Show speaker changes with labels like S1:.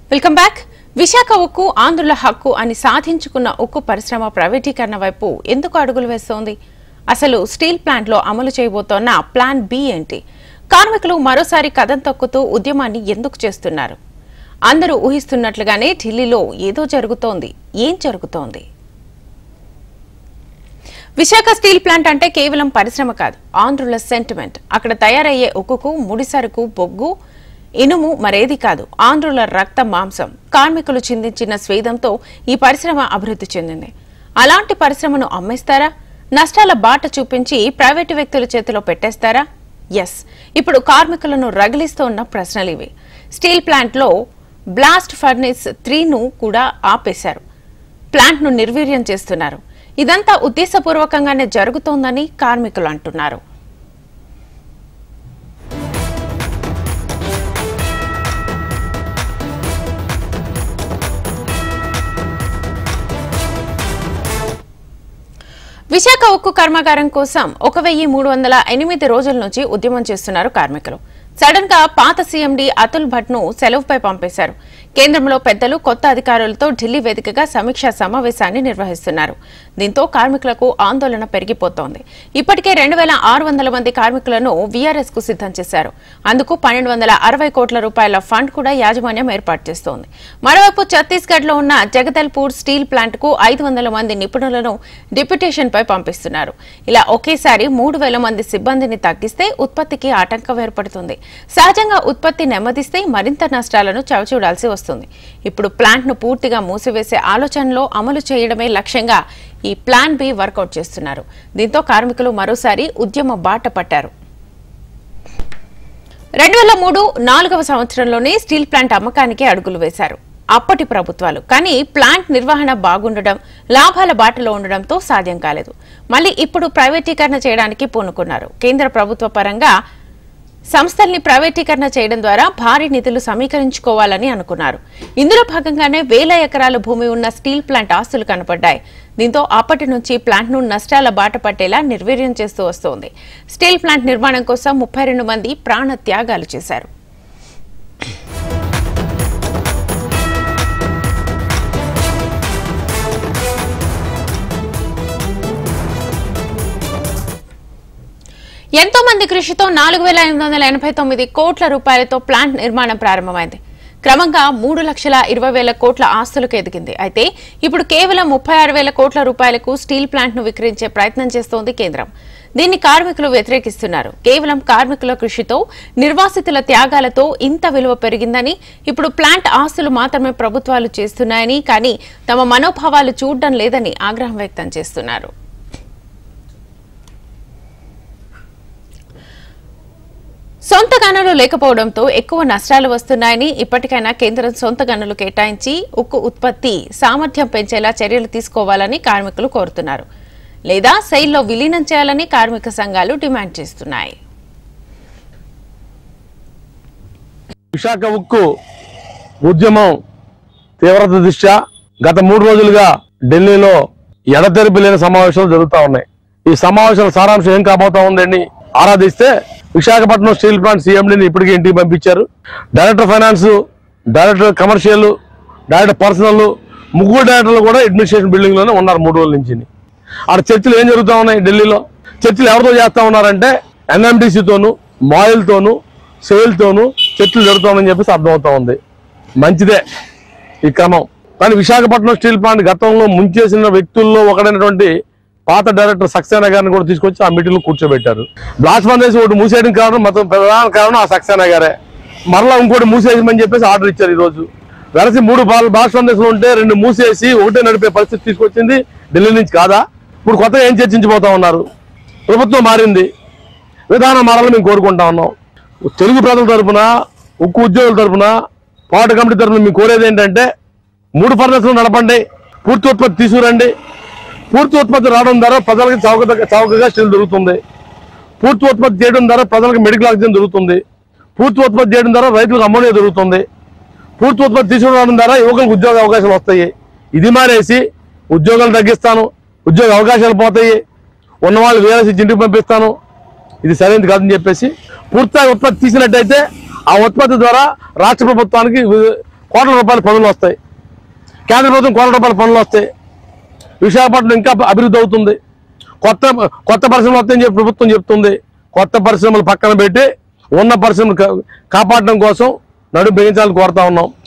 S1: welcome back Visakha ఉక్కు ఆంధ్రుల హక్కు అని సాధించుకున్న ఉక్కు పరిశ్రమ ప్రైవేటీకరణ వైపు ఎందుకు అడుగులు వేస్తోంది అసలు స్టీల్ ప్లాంట్లో అమలు చేయబోతోన్న ప్లాన్ బి ఏంటి కార్మికులు మరోసారి కథం తొక్కుతూ ఉద్యమాన్ని ఎందుకు చేస్తున్నారు అందరూ ఊహిస్తున్నట్లుగానే ఢిల్లీలో ఏదో జరుగుతోంది ఏం జరుగుతోంది విశాఖ స్టీల్ ప్లాంట్ అంటే కేవలం పరిశ్రమ కాదు ఆంధ్రుల సెంటిమెంట్ అక్కడ తయారయ్యే ఉక్కుకు ముడిసరుకు బొగ్గు ఇనుము మరేది కాదు ఆంధ్రుల రక్త మాంసం కార్మికులు చిందించిన స్వేదంతో ఈ పరిశ్రమ అభివృద్ధి చెందింది అలాంటి పరిశ్రమను అమ్మేస్తారా నష్టాల బాట చూపించి ప్రైవేటు వ్యక్తుల చేతిలో పెట్టేస్తారా ఎస్ ఇప్పుడు కార్మికులను రగిలిస్తోన్న ప్రశ్నలు ఇవి స్టీల్ ప్లాంట్లో బ్లాస్ట్ ఫర్నేస్ త్రీను కూడా ఆపేశారు ప్లాంట్ను నిర్వీర్యం చేస్తున్నారు ఇదంతా ఉద్దేశపూర్వకంగానే జరుగుతోందని కార్మికులు అంటున్నారు విశాఖ ఉక్కు కర్మాగారం కోసం ఒక వెయ్యి మూడు వందల ఎనిమిది రోజుల నుంచి ఉద్యమం చేస్తున్నారు కార్మికులు సడన్ గా పాత సీఎండీ అతుల్ భట్ ను సెలవుపై పంపేశారు కేంద్రంలో పెద్దలు కొత్త అధికారులతో ఢిల్లీ వేదికగా సమీక్షా సమావేశాన్ని నిర్వహిస్తున్నారు దీంతో కార్మికులకు ఆందోళన పెరిగిపోతోంది ఇప్పటికే రెండు వేల ఆరు వందల మంది కార్మికులను వీఆర్ఎస్ కు సిద్ధం చేశారు అందుకు పన్నెండు వందల అరవై కోట్ల రూపాయల ఫండ్ కూడా యాజమాన్యం ఏర్పాటు చేస్తోంది మరోవైపు ఛత్తీస్గఢ్ లో ఉన్న జగదల్పూర్ స్టీల్ ప్లాంట్ కు ఐదు వందల మంది నిపుణులను డిప్యుటేషన్ పై పంపిస్తున్నారు ఇలా ఒకేసారి మూడు వేల మంది సిబ్బందిని తగ్గిస్తే ఉత్పత్తికి ఆటంకం ఏర్పడుతుంది సహజంగా ఉత్పత్తి నెమ్మదిస్తే మరింత నష్టాలను చవిచూడాల్సి వస్తుంది ఇప్పుడు ప్లాంట్ ను పూర్తిగా మూసివేసే ఆలోచనలో అమలు చేయడమే లక్ష్యంగా ఈ ప్లాన్ బి వర్కౌట్ చేస్తున్నారు దీంతో కార్మికులు మరోసారి ఉద్యమ బాట పట్టారు రెండు వేల మూడు నాలుగవ సంవత్సరంలోనే స్టీల్ ప్లాంట్ అమ్మకానికి అడుగులు వేశారు అప్పటి ప్రభుత్వాలు కానీ ప్లాంట్ నిర్వహణ బాగుండడం లాభాల బాటలో ఉండడంతో సాధ్యం కాలేదు మళ్ళీ ఇప్పుడు ప్రైవేటీకరణ చేయడానికి పూనుకున్నారు కేంద్ర ప్రభుత్వ పరంగా సంస్థల్ని ప్రైవేటీకరణ చేయడం ద్వారా భారీ నిధులు సమీకరించుకోవాలని అనుకున్నారు ఇందులో భాగంగానే వేల ఎకరాల భూమి ఉన్న స్టీల్ ప్లాంట్ ఆస్తులు కనపడ్డాయి దీంతో అప్పటి నుంచి ప్లాంట్ను నష్టాల బాట పట్టేలా నిర్వీర్యం చేస్తూ వస్తోంది స్టీల్ ప్లాంట్ నిర్మాణం కోసం ముప్పై రెండు మంది ప్రాణ త్యాగాలు చేశారు ఎంతో మంది కృషితో నాలుగు వేల ఎనిమిది వందల ఎనభై తొమ్మిది కోట్ల రూపాయలతో ప్లాంట్ నిర్మాణం ప్రారంభమైంది క్రమంగా మూడు లక్షల ఇరవై వేల కోట్ల ఆస్తులకు ఎదిగింది అయితే ఇప్పుడు కేవలం ముప్పై ఆరు వేల కోట్ల రూపాయలకు స్టీల్ ప్లాంట్ ను విక్రయించే ప్రయత్నం చేస్తోంది కేంద్రం దీన్ని కార్మికులు వ్యతిరేకిస్తున్నారు కేవలం కార్మికుల కృషితో నిర్వాసితుల త్యాగాలతో ఇంత విలువ పెరిగిందని ఇప్పుడు ప్లాంట్ ఆస్తులు మాత్రమే ప్రభుత్వాలు చేస్తున్నాయని కానీ తమ మనోభావాలు చూడడం లేదని ఆగ్రహం వ్యక్తం చేస్తున్నారు సొంత గనులు లేకపోవడంతో ఎక్కువ నష్టాలు వస్తున్నాయని ఇప్పటికైనా కేంద్రం సొంత గనులు కేటాయించి ఉక్కు ఉత్పత్తి సామర్థ్యం పెంచేలా చర్యలు తీసుకోవాలని కార్మికులు కోరుతున్నారు లేదా సెయిల్లో విలీనం చేయాలని కార్మిక సంఘాలు డిమాండ్ చేస్తున్నాయి
S2: విశాఖ ఉక్కు ఉద్యమం తీవ్రత దృష్ట్యా గత మూడు రోజులుగా ఢిల్లీలో ఎడతెరిపి లేని సమావేశాలు జరుగుతూ ఉన్నాయి ఈ సమావేశాల సారాంశం ఏం కాబోతా ఉందని ఆరాధిస్తే విశాఖపట్నం స్టీల్ ప్లాంట్ సీఎండీని ఇప్పటికే ఇంటికి పంపించారు director finance director commercial director personnel ముగ్గురు డైరెక్టర్లు కూడా అడ్మినిస్ట్రేషన్ బిల్డింగ్ లోనే ఉన్నారు మూడు రోజుల నుంచి ఆడ చర్చలు ఏం జరుగుతూ ఉన్నాయి ఢిల్లీలో చర్చలు ఎవరితో చేస్తా ఉన్నారంటే ఎన్ఎండిసితోను మాయిల్తోను సేల్తోను చర్చలు జరుగుతామని చెప్పేసి అర్థమవుతా ఉంది మంచిదే ఈ క్రమం కానీ విశాఖపట్నం స్టీల్ ప్లాంట్ గతంలో ముంచేసిన వ్యక్తుల్లో ఒకడైనటువంటి పాత డైరెక్టర్ సక్సేనా గారిని కూడా తీసుకొచ్చి ఆ మీటింగ్ లో కూర్చోబెట్టారు బ్లాస్ట్ బందేసి ఒకటి మూసేయడం కారణం మొత్తం ప్రధాన కారణం ఆ సక్సేనా గారే మరలా ఇంకోటి మూసేయమని చెప్పేసి ఆర్డర్ ఇచ్చారు ఈ రోజు వెరసి మూడు బాల్ బ్లాస్ట్ బందేసులు ఉంటే రెండు మూసేసి ఒకటే నడిపే పరిస్థితి తీసుకొచ్చింది ఢిల్లీ నుంచి కాదా ఇప్పుడు కొత్తగా ఏం చర్చించబోతా ఉన్నారు ప్రభుత్వం మారింది విధానం మారాలని మేము కోరుకుంటా ఉన్నాం తెలుగు ప్రజల తరపున ఉక్కు ఉద్యోగుల తరపున పోరాట కమిటీ తరపున మేము కోరేది ఏంటంటే మూడు ఫర్నెస్లు నడపండి పూర్తి ఉత్పత్తి తీసుకురండి పూర్తి ఉత్పత్తి రావడం ద్వారా ప్రజలకు చౌక చౌకగా స్టీల్ దొరుకుతుంది పూర్తి ఉత్పత్తి చేయడం ద్వారా ప్రజలకు మెడికల్ ఆక్సిజన్ దొరుకుతుంది పూర్తి ఉత్పత్తి చేయడం ద్వారా రైతులకు అమ్మోనియా దొరుకుతుంది పూర్తి ఉత్పత్తి తీసుకురావడం ద్వారా యువకులకు ఉద్యోగ అవకాశాలు వస్తాయి ఇది మానేసి ఉద్యోగాలు తగ్గిస్తాను ఉద్యోగ అవకాశాలు పోతాయి ఉన్నవాళ్ళు వేరే ఇంటికి పంపిస్తాను ఇది సరైనది కాదని చెప్పేసి పూర్తిగా ఉత్పత్తి తీసినట్టయితే ఆ ఉత్పత్తి ద్వారా రాష్ట్ర ప్రభుత్వానికి వి- కోట్ల రూపాయల పనులు వస్తాయి కేంద్ర ప్రభుత్వం కోట్ల రూపాయల పనులు వస్తాయి విశాఖపట్నం ఇంకా అభివృద్ధి అవుతుంది కొత్త కొత్త పరిశ్రమలు వస్తాయని చెప్పి ప్రభుత్వం చెప్తుంది కొత్త పరిశ్రమలు పక్కన పెట్టి ఉన్న పరిశ్రమలు కా- కాపాడడం కోసం నడుము బిగించాలని కోరుతా ఉన్నాం